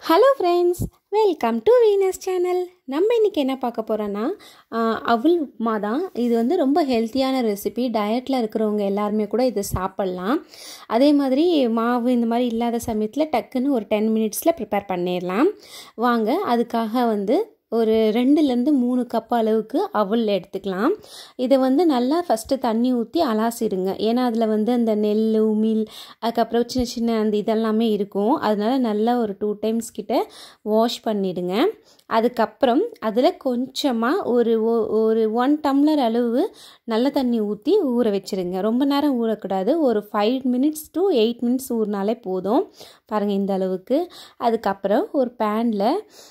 hello friends welcome to Venus channel நம்ம இன்றைக்கி என்ன பார்க்க போகிறோன்னா அவல் உப்புமா தான் இது வந்து ரொம்ப ஹெல்த்தியான ரெசிபி டயட்டில் இருக்கிறவங்க எல்லாருமே கூட இது சாப்பிட்லாம் அதே மாதிரி மாவு இந்த மாதிரி இல்லாத சமயத்தில் டக்குன்னு ஒரு டென் மினிட்ஸில் ப்ரிப்பேர் பண்ணிடலாம் வாங்க அதுக்காக வந்து ஒரு ரெண்டுலேருந்து மூணு கப் அளவுக்கு அவல் எடுத்துக்கலாம் இதை வந்து நல்லா ஃபஸ்ட்டு தண்ணி ஊற்றி அலாசிடுங்க ஏன்னா அதில் வந்து அந்த நெல் உமிழ் அதுக்கப்புறம் சின்ன சின்ன அந்த இதெல்லாமே இருக்கும் அதனால நல்லா ஒரு டூ டைம்ஸ் கிட்ட வாஷ் பண்ணிவிடுங்க அதுக்கப்புறம் அதில் கொஞ்சமாக ஒரு ஒரு ஒன் டம்ளர் அளவு நல்ல தண்ணி ஊற்றி ஊற வச்சுருங்க ரொம்ப நேரம் ஊறக்கூடாது ஒரு five minutes to eight minutes ஊறினாலே போதும் பாருங்கள் இந்த அளவுக்கு அதுக்கப்புறம் ஒரு பேனில்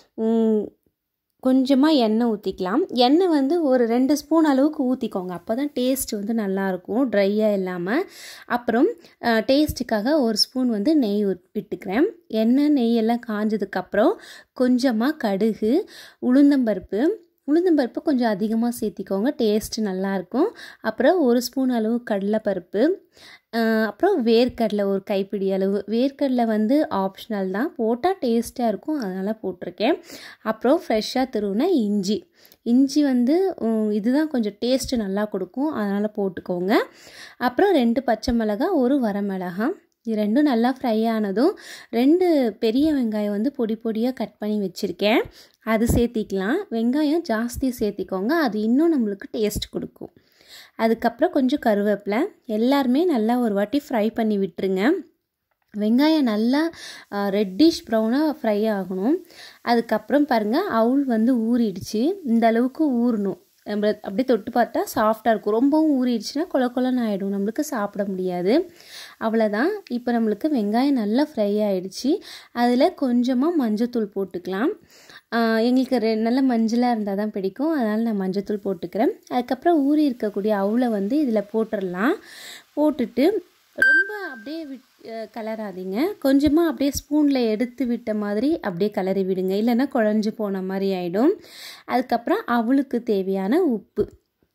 கொஞ்சமாக எண்ணெய் ஊற்றிக்கலாம் எண்ணெய் வந்து ஒரு ரெண்டு ஸ்பூன் அளவுக்கு ஊற்றிக்கோங்க அப்போ தான் டேஸ்ட் வந்து நல்லாயிருக்கும் ட்ரையாக இல்லாமல் அப்புறம் டேஸ்ட்டுக்காக ஒரு ஸ்பூன் வந்து நெய் விட்டுக்கிறேன் எண்ணெய் நெய் எல்லாம் காஞ்சதுக்கப்புறம் கொஞ்சமாக கடுகு உளுந்தம்பருப்பு உளுந்தம்பருப்பு கொஞ்சம் அதிகமாக சேர்த்திக்கோங்க டேஸ்ட்டு நல்லாயிருக்கும் அப்புறம் ஒரு ஸ்பூன் அளவு கடலைப்பருப்பு அப்புறம் வேர்க்கடலை ஒரு கைப்பிடி அளவு வேர்க்கடலை வந்து ஆப்ஷனல் தான் போட்டால் டேஸ்ட்டாக இருக்கும் அதனால் போட்டிருக்கேன் அப்புறம் ஃப்ரெஷ்ஷாக திருவுன இஞ்சி இஞ்சி வந்து இதுதான் கொஞ்சம் டேஸ்ட்டு நல்லா கொடுக்கும் அதனால் போட்டுக்கோங்க அப்புறம் ரெண்டு பச்சை மிளகா ஒரு வரமிளகாய் இது ரெண்டும் நல்லா ஃப்ரை ஆனதும் ரெண்டு பெரிய வெங்காயம் வந்து பொடி பொடியாக கட் பண்ணி வச்சுருக்கேன் அது சேர்த்திக்கலாம் வெங்காயம் ஜாஸ்தி சேர்த்திக்கோங்க அது இன்னும் நம்மளுக்கு டேஸ்ட் கொடுக்கும் அதுக்கப்புறம் கொஞ்சம் கருவேப்பிலை எல்லாருமே நல்லா ஒரு வாட்டி ஃப்ரை பண்ணி விட்டுருங்க வெங்காயம் நல்லா ரெட்டிஷ் ப்ரௌனாக ஃப்ரை ஆகணும் அதுக்கப்புறம் பாருங்கள் அவுள் வந்து ஊறிடுச்சு இந்த அளவுக்கு ஊறணும் நம்ம அப்படியே தொட்டு பார்த்தா சாஃப்டாக இருக்கும் ரொம்பவும் ஊறிடுச்சுன்னா கொல கொலன்னு ஆகிடும் நம்மளுக்கு சாப்பிட முடியாது அவ்வளோதான் இப்போ நம்மளுக்கு வெங்காயம் நல்லா ஃப்ரை ஆகிடுச்சு அதில் கொஞ்சமாக மஞ்சத்தூள் போட்டுக்கலாம் எங்களுக்கு ரெ நல்ல மஞ்சளாக இருந்தால் தான் பிடிக்கும் அதனால் நான் மஞ்சத்தூள் போட்டுக்கிறேன் அதுக்கப்புறம் ஊறி இருக்கக்கூடிய அவுளை வந்து இதில் போட்டுடலாம் போட்டுட்டு ரொம்ப அப்படியே விட் கலராதிங்க கொஞ்சமாக அப்படியே ஸ்பூனில் எடுத்து விட்ட மாதிரி அப்படியே கலரி விடுங்க இல்லைன்னா குழஞ்சி போன மாதிரி ஆகிடும் அதுக்கப்புறம் அவளுக்கு தேவையான உப்பு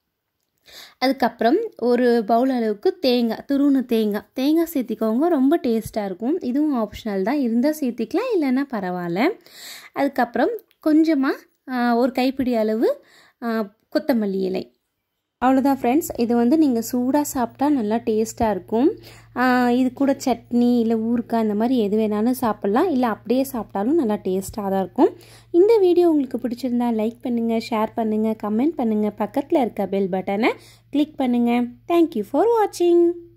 அதுக்கப்புறம் ஒரு பவுல் அளவுக்கு தேங்காய் துருணு தேங்காய் தேங்காய் சேர்த்திக்கோங்க ரொம்ப டேஸ்ட்டாக இருக்கும் இதுவும் ஆப்ஷனல் தான் இருந்தால் சேர்த்திக்கலாம் இல்லைன்னா பரவாயில்ல அதுக்கப்புறம் கொஞ்சமாக ஒரு கைப்பிடி அளவு கொத்தமல்லி இலை அவ்வளோதான் ஃப்ரெண்ட்ஸ் இது வந்து நீங்கள் சூடாக சாப்பிட்டா நல்லா டேஸ்ட்டாக இருக்கும் இது கூட சட்னி இல்லை ஊறுக்காய் இந்த மாதிரி எது வேணாலும் சாப்பிட்லாம் இல்லை அப்படியே சாப்பிட்டாலும் நல்லா டேஸ்ட்டாக தான் இருக்கும் இந்த வீடியோ உங்களுக்கு பிடிச்சிருந்தா லைக் பண்ணுங்கள் ஷேர் பண்ணுங்கள் கமெண்ட் பண்ணுங்கள் பக்கத்தில் இருக்க பெல் பட்டனை கிளிக் பண்ணுங்கள் தேங்க்யூ ஃபார் வாட்சிங்